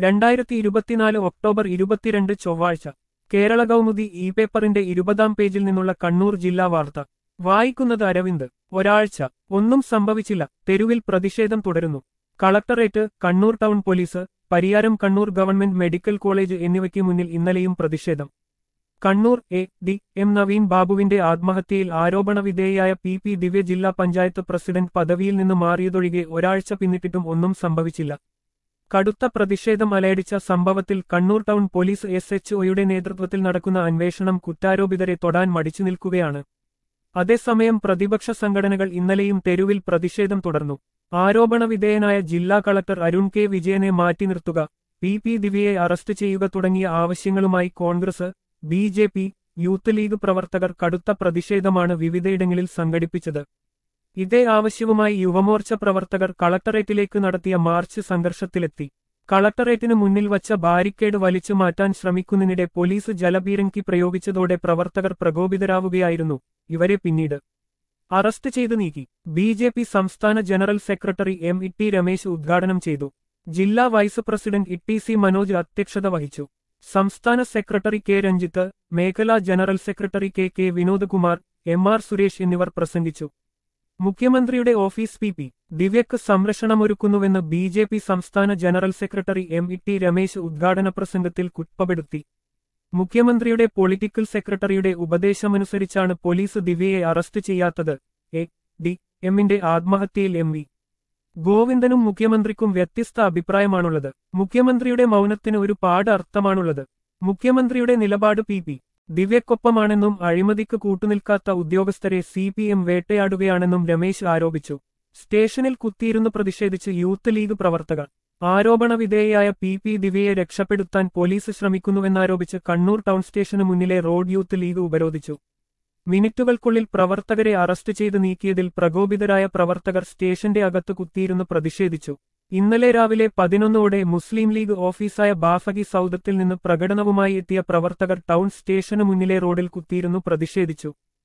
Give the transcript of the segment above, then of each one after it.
രണ്ടായിരത്തി ഇരുപത്തിനാല് ഒക്ടോബർ ഇരുപത്തിരണ്ട് ചൊവ്വാഴ്ച കേരള കൗമുദി ഇ പേപ്പറിന്റെ ഇരുപതാം പേജിൽ നിന്നുള്ള കണ്ണൂർ ജില്ലാ വാർത്ത വായിക്കുന്നത് അരവിന്ദ് ഒരാഴ്ച ഒന്നും സംഭവിച്ചില്ല തെരുവിൽ പ്രതിഷേധം തുടരുന്നു collectorate Kannur town police Pariyaram Kannur government medical college എന്നിവയ്ക്ക് മുന്നിൽ ഇന്നലെയും പ്രതിഷേധം Kannur A D M Naveen ബാബുവിന്റെ ആത്മഹത്യയിൽ ആരോപണവിധേയയായ പി പി ദിവ്യ ജില്ലാ പഞ്ചായത്ത് പ്രസിഡന്റ് പദവിയിൽ നിന്ന് മാറിയതൊഴികെ ഒരാഴ്ച പിന്നിട്ടിട്ടും ഒന്നും സംഭവിച്ചില്ല കടുത്ത പ്രതിഷേധം അലയടിച്ച സംഭവത്തിൽ Kannur town police S H ഒയുടെ നേതൃത്വത്തിൽ നടക്കുന്ന അന്വേഷണം കുറ്റാരോപിതരെ തൊടാൻ മടിച്ചു നിൽക്കുകയാണ് അതേസമയം പ്രതിപക്ഷ സംഘടനകൾ ഇന്നലെയും തെരുവിൽ പ്രതിഷേധം തുടർന്നു ആരോപണവിധേയനായ ജില്ലാ കളക്ടർ അരുൺ കെ വിജയനെ മാറ്റി നിർത്തുക പി പി ദിവ്യയെ അറസ്റ്റ് ചെയ്യുക തുടങ്ങിയ ആവശ്യങ്ങളുമായി Congress B J P youth league പ്രവർത്തകർ കടുത്ത പ്രതിഷേധമാണ് വിവിധയിടങ്ങളിൽ സംഘടിപ്പിച്ചത് ഇതേ ആവശ്യവുമായി യുവമോർച്ച പ്രവർത്തകർ കളക്ടറേറ്റിലേക്ക് നടത്തിയ മാർച്ച് സംഘർഷത്തിലെത്തി കളക്ടറേറ്റിനു മുന്നിൽ വച്ച ബാരിക്കേഡ് വലിച്ചു മാറ്റാൻ ശ്രമിക്കുന്നതിനിടെ പോലീസ് ജലപീരങ്കി പ്രയോഗിച്ചതോടെ പ്രവർത്തകർ പ്രകോപിതരാവുകയായിരുന്നു ഇവരെ പിന്നീട് അറസ്റ്റ് ചെയ്തു നീക്കി ബി ജെ പി സംസ്ഥാന general secretary M E T Ramesh ഉദ്ഘാടനം ചെയ്തു ജില്ലാ vice president E T C Manoj അധ്യക്ഷത വഹിച്ചു സംസ്ഥാന സെക്രട്ടറി കെ രഞ്ജിത്ത് മേഖലാ general secretary K K Vinodkumar M R Suresh എന്നിവർ പ്രസംഗിച്ചു മുഖ്യമന്ത്രിയുടെ ഓഫീസ് പി പി ദിവ്യക്ക് സംരക്ഷണമൊരുക്കുന്നുവെന്ന് ബി ജെ പി സംസ്ഥാന general secretary M E T Ramesh ഉദ്ഘാടന പ്രസംഗത്തിൽ കുറ്റപ്പെടുത്തി മുഖ്യമന്ത്രിയുടെ പൊളിറ്റിക്കൽ സെക്രട്ടറിയുടെ ഉപദേശമനുസരിച്ചാണ് പോലീസ് ദിവ്യയെ അറസ്റ്റ് ചെയ്യാത്തത് എ ഡി എമ്മിന്റെ ആത്മഹത്യയിൽ എം വി ഗോവിന്ദനും മുഖ്യമന്ത്രിക്കും വ്യത്യസ്ത അഭിപ്രായമാണുള്ളത് മുഖ്യമന്ത്രിയുടെ മൗനത്തിന് ഒരു പാട് അർത്ഥമാണുള്ളത് മുഖ്യമന്ത്രിയുടെ നിലപാട് പി പി ദിവ്യക്കൊപ്പമാണെന്നും അഴിമതിക്ക് കൂട്ടുനിൽക്കാത്ത ഉദ്യോഗസ്ഥരെ സി പി എം വേട്ടയാടുകയാണെന്നും രമേശ് ആരോപിച്ചു സ്റ്റേഷനിൽ കുത്തിയിരുന്ന് പ്രതിഷേധിച്ച് യൂത്ത് ലീഗ് പ്രവർത്തകർ ആരോപണവിധേയയായ പി പി ദിവ്യയെ രക്ഷപ്പെടുത്താൻ പോലീസ് ശ്രമിക്കുന്നുവെന്നാരോപിച്ച് കണ്ണൂർ ടൗൺ സ്റ്റേഷനു മുന്നിലെ റോഡ് യൂത്ത് ലീഗ് ഉപരോധിച്ചു മിനിറ്റുകൾക്കുള്ളിൽ പ്രവർത്തകരെ അറസ്റ്റ് ചെയ്ത് നീക്കിയതിൽ പ്രകോപിതരായ പ്രവർത്തകർ സ്റ്റേഷന്റെ അകത്ത് കുത്തിയിരുന്ന് പ്രതിഷേധിച്ചു ഇന്നലെ രാവിലെ പതിനൊന്നോടെ മുസ്ലിം ലീഗ് ഓഫീസായ ബാഫകി സൗദത്തിൽ നിന്ന് പ്രകടനവുമായി എത്തിയ പ്രവർത്തകർ ടൗൺ സ്റ്റേഷനു മുന്നിലെ റോഡിൽ കുത്തിയിരുന്നു പ്രതിഷേധിച്ചു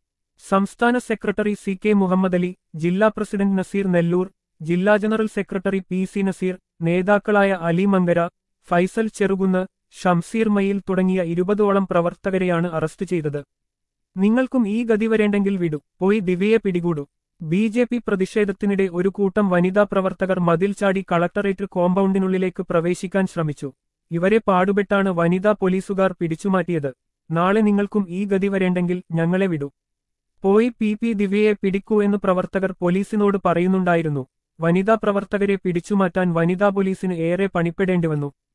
സംസ്ഥാന secretary C K Muhammad Ali ജില്ലാ പ്രസിഡന്റ് നസീർ നെല്ലൂർ ജില്ലാ general secretary P C Naseer നേതാക്കളായ അലി മങ്കര ഫൈസൽ ചെറുകുന്ന് ഷംസീർ മയിൽ തുടങ്ങിയ ഇരുപതോളം പ്രവർത്തകരെയാണ് അറസ്റ്റ് ചെയ്തത് നിങ്ങൾക്കും ഈ ഗതി വരേണ്ടെങ്കിൽ വിടൂ പോയി ദിവ്യയെ പിടികൂടൂ ബി ജെ പി പ്രതിഷേധത്തിനിടെ ഒരു കൂട്ടം വനിതാ പ്രവർത്തകർ മതിൽ ചാടി കളക്ടറേറ്റ് കോമ്പൗണ്ടിനുള്ളിലേക്ക് പ്രവേശിക്കാൻ ശ്രമിച്ചു ഇവരെ പാടുപെട്ടാണ് വനിതാ പോലീസുകാർ പിടിച്ചുമാറ്റിയത് നാളെ നിങ്ങൾക്കും ഈ ഗതി വരേണ്ടെങ്കിൽ ഞങ്ങളെ വിടൂ പോയി പി പി ദിവ്യയെ പിടിക്കൂ എന്ന് പ്രവർത്തകർ പോലീസിനോട് പറയുന്നുണ്ടായിരുന്നു വനിതാ പ്രവർത്തകരെ പിടിച്ചുമാറ്റാൻ വനിതാ പോലീസിന് ഏറെ പണിപ്പെടേണ്ടിവന്നു